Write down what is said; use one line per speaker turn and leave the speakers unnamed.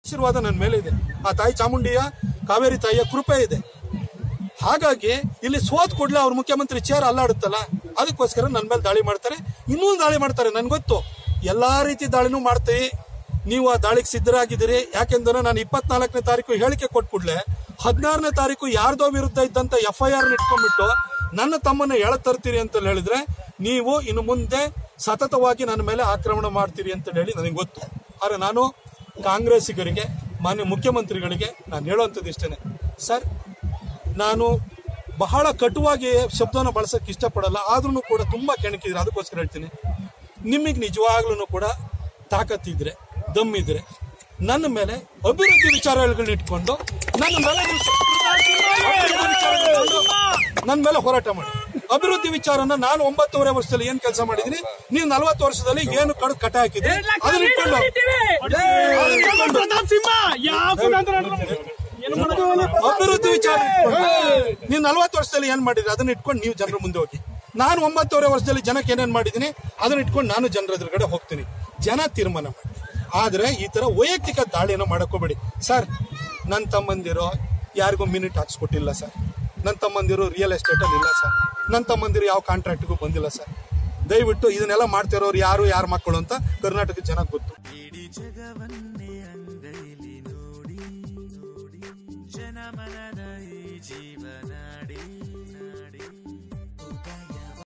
ಆಶೀರ್ವಾದ ನನ್ನ ಮೇಲೆ ಇದೆ ಆ ತಾಯಿ ಚಾಮುಂಡಿಯ ಕಾವೇರಿ ತಾಯಿಯ ಕೃಪೆ ಇದೆ ಹಾಗಾಗಿ ಇಲ್ಲಿ ಸೋತ್ ಕೂಡಲೇ ಅವ್ರ ಮುಖ್ಯಮಂತ್ರಿ ಚೇರ್ ಅಲ್ಲಾಡುತ್ತಲ್ಲ ಅದಕ್ಕೋಸ್ಕರ ನನ್ನ ಮೇಲೆ ದಾಳಿ ಮಾಡ್ತಾರೆ ಇನ್ನೂ ದಾಳಿ ಮಾಡ್ತಾರೆ ನನ್ಗೆ ಗೊತ್ತು ಎಲ್ಲಾ ರೀತಿ ದಾಳಿನೂ ಮಾಡ್ತೀವಿ ನೀವು ಆ ದಾಳಿಗೆ ಸಿದ್ಧರಾಗಿದ್ದೀರಿ ಯಾಕೆಂದ್ರೆ ನಾನು ಇಪ್ಪತ್ನಾಲ್ಕನೇ ತಾರೀಕು ಹೇಳಿಕೆ ಕೊಟ್ಕೂಡ್ಲೆ ಹದಿನಾರನೇ ತಾರೀಕು ಯಾರ್ದೋ ವಿರುದ್ಧ ಇದ್ದಂತ ಎಫ್ ಐ ಆರ್ ಇಟ್ಕೊಂಡ್ಬಿಟ್ಟು ನನ್ನ ತಮ್ಮನ್ನ ಎಳ ತರ್ತೀರಿ ಅಂತ ಹೇಳಿದ್ರೆ ನೀವು ಇನ್ನು ಮುಂದೆ ಸತತವಾಗಿ ನನ್ನ ಮೇಲೆ ಆಕ್ರಮಣ ಮಾಡ್ತೀರಿ ಅಂತ ಹೇಳಿ ನನಗೆ ಗೊತ್ತು ಆದ್ರೆ ನಾನು ಕಾಂಗ್ರೆಸ್ಸಿಗರಿಗೆ ಮಾನ್ಯ ಮುಖ್ಯಮಂತ್ರಿಗಳಿಗೆ ನಾನು ಹೇಳುವಂಥದ್ದು ಇಷ್ಟೇನೆ ಸರ್ ನಾನು ಬಹಳ ಕಟುವಾಗಿ ಶಬ್ದವನ್ನು ಬಳಸಕ್ಕೆ ಇಷ್ಟಪಡಲ್ಲ ಆದ್ರೂ ಕೂಡ ತುಂಬಾ ಕೆಣಕಿದ್ರೆ ಅದಕ್ಕೋಸ್ಕರ ಹೇಳ್ತೀನಿ ನಿಮಗೆ ನಿಜವಾಗ್ಲೂ ಕೂಡ ತಾಕತ್ತಿದ್ರೆ ದಮ್ಮಿದ್ರೆ ನನ್ನ ಮೇಲೆ ಅಭಿವೃದ್ಧಿ ವಿಚಾರಗಳನ್ನ ಇಟ್ಕೊಂಡು ನನ್ನ ಮೇಲೆ ನೀವು ಸ- ಅಭಿವೃದ್ಧಿ ವಿಚಾರಗಳನ್ನ ಇಟ್ಕೊಂಡು ನನ್ನ ಮೇಲೆ ಹೋರಾಟ ಮಾಡಿ ಅಭಿವೃದ್ಧಿ ವಿಚಾರನ ನಾನು ಒಂಬತ್ತುವರೆ ವರ್ಷದಲ್ಲಿ ಏನ್ ಕೆಲಸ ಮಾಡಿದೀನಿ ನೀವು ನಲವತ್ತು ವರ್ಷದಲ್ಲಿ ಏನು ಕಡ್ ಕಟ ಹಾಕಿದ್ರಿ ಅದನ್ನ ಇಟ್ಕೊಂಡು ಅದನ್ನ ಇಟ್ಕೊಂಡು
ಪ್ರತಾಪ್ ಸಿಂಹ ಯಾವ ಮುಖಾಂತರ ಏನು ಮಾಡೋದು
ಅಭಿವೃದ್ಧಿ ವಿಚಾರ ಇಟ್ಕೊಂಡು ನೀವು ನಲ್ವತ್ತು ವರ್ಷದಲ್ಲಿ ಏನ್ ಮಾಡಿದ್ರಿ ಅದನ್ನ ಇಟ್ಕೊಂಡು ನೀವು ಜನರ ಮುಂದೆ ಹೋಗಿ ನಾನು ಒಂಬತ್ತುವರೆ ವರ್ಷದಲ್ಲಿ ಜನಕ್ಕೆ ಏನೇನ್ ಮಾಡಿದೀನಿ ಅದನ್ನ ಇಟ್ಕೊಂಡು ನಾನು ಜನರ ಎದುರುಗಡೆ ಹೋಗ್ತೀನಿ ಜನ ತೀರ್ಮಾನ ಮಾಡಿ ಆದ್ರೆ ಈ ತರ ವೈಯಕ್ತಿಕ ದಾಳಿಯನ್ನು ಮಾಡಕೋಬೇಡಿ ಸರ್ ನನ್ನ ತಮ್ಮಂದಿರೋ ಯಾರಿಗೂ ಮಿನಿಟ್ ಹಾಕ್ಸ್ಕೊಟ್ಟಿಲ್ಲ ಸರ್ ನನ್ನ ತಮ್ಮಂದಿರು ರಿಯಲ್ ಎಸ್ಟೇಟ್ ಅಲ್ಲಿ ಇಲ್ಲ ಸರ್ ನನ್ನ ತಮ್ಮಂದಿರು ಯಾವ ಕಾಂಟ್ರಾಕ್ಟ್ಗೂ ಬಂದಿಲ್ಲ ಸರ್ ದಯವಿಟ್ಟು ಇದನ್ನೆಲ್ಲ ಮಾಡ್ತಿರೋರು ಯಾರು ಯಾರ ಮಕ್ಕಳು ಅಂತ ಕರ್ನಾಟಕ ಜನ ಗೊತ್ತು
ಇಡೀ ಜಗವನ್ನೇ ಅಂಗೈಲಿ ನೋಡಿ ನೋಡಿ ಜನಮನದ ಈ ಜೀವ